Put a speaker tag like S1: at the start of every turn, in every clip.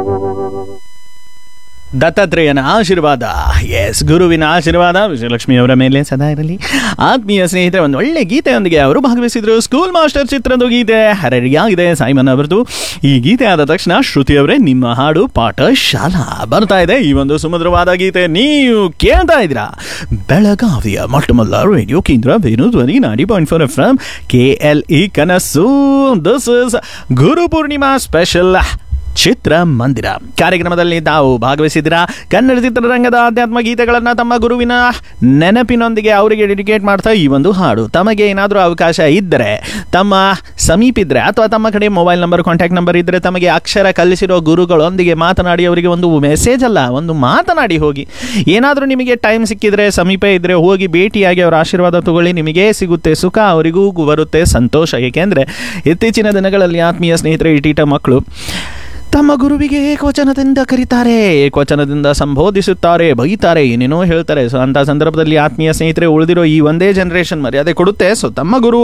S1: ದತ್ತಾತ್ರೇಯನ ಆಶೀರ್ವಾದ ಎಸ್ ಗುರುವಿನ ಆಶೀರ್ವಾದ ವಿಜಯಲಕ್ಷ್ಮಿ ಅವರ ಮೇಲೆ ಸದಾ ಇರಲಿ ಆತ್ಮೀಯ ಸ್ನೇಹಿತರೆ ಒಂದು ಒಳ್ಳೆ ಗೀತೆಯೊಂದಿಗೆ ಅವರು ಭಾಗವಹಿಸಿದ್ರು ಸ್ಕೂಲ್ ಮಾಸ್ಟರ್ ಚಿತ್ರದ ಗೀತೆ ಹರಡಿಯಾಗಿದೆ ಸೈಮನ್ ಅವರದು ಈ ಗೀತೆ ಆದ ತಕ್ಷಣ ಶ್ರುತಿ ಅವರೇ ನಿಮ್ಮ ಹಾಡು ಪಾಠ ಶಾಲಾ ಬರ್ತಾ ಇದೆ ಈ ಒಂದು ಸುಮಧುರವಾದ ಗೀತೆ ನೀವು ಕೇಳ್ತಾ ಇದ್ದೀರಾ ಬೆಳಗಾವಿಯ ಮೊಟ್ಟಮೊದಲ ರೇಡಿಯೋ ಕೇಂದ್ರ ವೇಣು ಧ್ವನಿ ನಾಡಿ point four F K L E ಕನಸು this is Guru Purnima special ಚಿತ್ರ ಮಂದಿರ ಕಾರ್ಯಕ್ರಮದಲ್ಲಿ ತಾವು ಭಾಗವಹಿಸಿದಿರಾ ಕನ್ನಡ ಚಿತ್ರರಂಗದ ಆಧ್ಯಾತ್ಮ ಗೀತೆಗಳನ್ನು ತಮ್ಮ ಗುರುವಿನ ನೆನಪಿನೊಂದಿಗೆ ಅವರಿಗೆ ಡೆಡಿಕೇಟ್ ಮಾಡ್ತಾ ಈ ಒಂದು ಹಾಡು ತಮಗೆ ಏನಾದರೂ ಅವಕಾಶ ಇದ್ದರೆ ತಮ್ಮ ಸಮೀಪ ಇದ್ದರೆ ಅಥವಾ ತಮ್ಮ ಕಡೆ ಮೊಬೈಲ್ ನಂಬರ್ ಕಾಂಟ್ಯಾಕ್ಟ್ ನಂಬರ್ ಇದ್ದರೆ ತಮಗೆ ಅಕ್ಷರ ಕಲಿಸಿರೋ ಗುರುಗಳೊಂದಿಗೆ ಮಾತನಾಡಿ ಅವರಿಗೆ ಒಂದು ಮೆಸೇಜ್ ಅಲ್ಲ ಒಂದು ಮಾತನಾಡಿ ಹೋಗಿ ಏನಾದರೂ ನಿಮಗೆ ಟೈಮ್ ಸಿಕ್ಕಿದ್ರೆ ಸಮೀಪ ಇದ್ದರೆ ಹೋಗಿ ಭೇಟಿಯಾಗಿ ಅವರ ಆಶೀರ್ವಾದ ತಗೊಳ್ಳಿ ನಿಮಗೆ ಸಿಗುತ್ತೆ ಸುಖ ಅವರಿಗೂ ಬರುತ್ತೆ ಸಂತೋಷ ಏಕೆಂದರೆ ಇತ್ತೀಚಿನ ದಿನಗಳಲ್ಲಿ ಆತ್ಮೀಯ ಸ್ನೇಹಿತರೆ ಇಟೀಟ ಮಕ್ಕಳು ತಮ್ಮ ಗುರುವಿಗೆ ಏಕವಚನದಿಂದ ಕರೀತಾರೆ ಏಕವಚನದಿಂದ ಸಂಬೋಧಿಸುತ್ತಾರೆ ಬೈತಾರೆ ಏನೇನೋ ಹೇಳ್ತಾರೆ ಸೊ ಅಂಥ ಸಂದರ್ಭದಲ್ಲಿ ಆತ್ಮೀಯ ಸ್ನೇಹಿತರೆ ಉಳಿದಿರೋ ಈ ಒಂದೇ ಜನ್ರೇಷನ್ ಮರ್ಯಾದೆ ಕೊಡುತ್ತೆ ಸೊ ತಮ್ಮ ಗುರು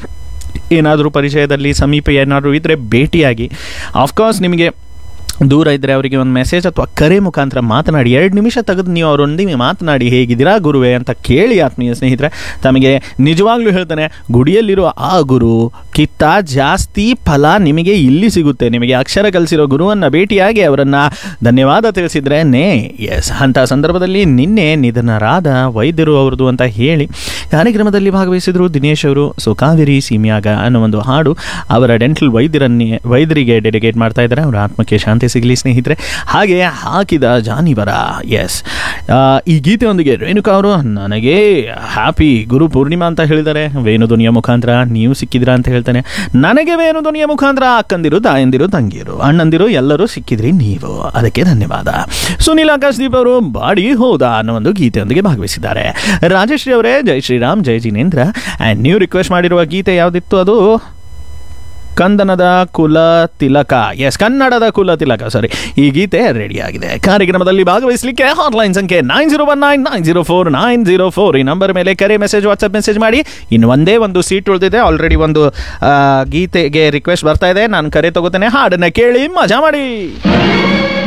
S1: ಏನಾದರೂ ಪರಿಚಯದಲ್ಲಿ ಸಮೀಪ ಏನಾದರೂ ಇದ್ದರೆ ಭೇಟಿಯಾಗಿ ಆಫ್ಕೋರ್ಸ್ ನಿಮಗೆ ದೂರ ಇದ್ದರೆ ಅವರಿಗೆ ಒಂದು ಮೆಸೇಜ್ ಅಥವಾ ಕರೆ ಮುಖಾಂತರ ಮಾತನಾಡಿ ಎರಡು ನಿಮಿಷ ತೆಗೆದು ನೀವು ಅವರೊಂದಿಗೆ ಮಾತನಾಡಿ ಹೇಗಿದ್ದೀರಾ ಗುರುವೇ ಅಂತ ಕೇಳಿ ಆತ್ಮೀಯ ಸ್ನೇಹಿತರೆ ತಮಗೆ ನಿಜವಾಗ್ಲೂ ಹೇಳ್ತಾನೆ ಗುಡಿಯಲ್ಲಿರುವ ಆ ಗುರು ಕಿತ್ತ ಜಾಸ್ತಿ ಫಲ ನಿಮಗೆ ಇಲ್ಲಿ ಸಿಗುತ್ತೆ ನಿಮಗೆ ಅಕ್ಷರ ಕಲಿಸಿರೋ ಗುರುವನ್ನು ಭೇಟಿಯಾಗಿ ಅವರನ್ನು ಧನ್ಯವಾದ ತಿಳಿಸಿದ್ರೆ ನೇ ಎಸ್ ಅಂಥ ಸಂದರ್ಭದಲ್ಲಿ ನಿನ್ನೆ ನಿಧನರಾದ ವೈದ್ಯರು ಅವ್ರದ್ದು ಅಂತ ಹೇಳಿ ಕಾರ್ಯಕ್ರಮದಲ್ಲಿ ಭಾಗವಹಿಸಿದ್ರು ದಿನೇಶ್ ಅವರು ಸೊ ಕಾವೇರಿ ಸೀಮ್ಯಾಗ ಅನ್ನೋ ಒಂದು ಹಾಡು ಅವರ ಡೆಂಟಲ್ ವೈದ್ಯರನ್ನೇ ವೈದ್ಯರಿಗೆ ಡೆಡಿಕೇಟ್ ಮಾಡ್ತಾ ಇದ್ದಾರೆ ಅವರ ಆತ್ಮಕ್ಕೆ ಶಾಂತಿ ಸಿಗಲಿ ಸ್ನೇಹಿತರೆ ಹಾಗೆ ಹಾಕಿದ ಜಾನಿವರ ಎಸ್ ಈ ಗೀತೆಯೊಂದಿಗೆ ರೇಣುಕಾ ಅವರು ನನಗೆ ಹ್ಯಾಪಿ ಗುರು ಪೂರ್ಣಿಮಾ ಅಂತ ಹೇಳಿದ್ದಾರೆ ವೇಣುಧ್ವನಿಯ ಮುಖಾಂತರ ನೀವು ಸಿಕ್ಕಿದ್ರಾ ಅಂತ ಹೇಳ್ತಾನೆ ನನಗೆ ವೇಣುಧ್ವನಿಯ ಮುಖಾಂತರ ಅಕ್ಕಂದಿರು ತಾಯಂದಿರು ತಂಗಿಯರು ಅಣ್ಣಂದಿರು ಎಲ್ಲರೂ ಸಿಕ್ಕಿದ್ರಿ ನೀವು ಅದಕ್ಕೆ ಧನ್ಯವಾದ ಸುನಿಲ್ ಆಕಾಶ್ದೀಪ್ ಅವರು ಬಾಡಿ ಹೋದ ಅನ್ನೋ ಒಂದು ಗೀತೆಯೊಂದಿಗೆ ಭಾಗವಹಿಸಿದ್ದಾರೆ ರಾಜಶ್ರೀ ಅವರೇ ಜೈ ಶ್ರೀರಾಮ್ ಜೈ ಜಿನೇಂದ್ರ ಆ್ಯಂಡ್ ನೀವು ರಿಕ್ವೆಸ್ಟ್ ಮಾಡಿರುವ ಗೀತೆ ಯಾವುದಿತ್ತು ಅದು ಕಂದನದ ಕುಲ ತಿಲಕ ಎಸ್ ಕನ್ನಡದ ಕುಲ ತಿಲಕ ಸಾರಿ ಈ ಗೀತೆ ರೆಡಿ ಆಗಿದೆ ಕಾರ್ಯಕ್ರಮದಲ್ಲಿ ಭಾಗವಹಿಸಲಿಕ್ಕೆ ಹಾಟ್ಲೈನ್ ಸಂಖ್ಯೆ nine zero one nine nine zero four nine zero four ಈ ನಂಬರ್ ಮೇಲೆ ಕರೆ ಮೆಸೇಜ್ ವಾಟ್ಸಪ್ ಮೆಸೇಜ್ ಮಾಡಿ ಇನ್ನು ಒಂದೇ ಒಂದು ಸೀಟ್ ಉಳಿದಿದೆ ಆಲ್ರೆಡಿ ಒಂದು ಆ, ಗೀತೆಗೆ ರಿಕ್ವೆಸ್ಟ್ ಬರ್ತಾ ಇದೆ ನಾನು ಕರೆ ತಗೋತೇನೆ ಹಾಡನ್ನ ಕೇಳಿ ಮಜಾ ಮಾಡಿ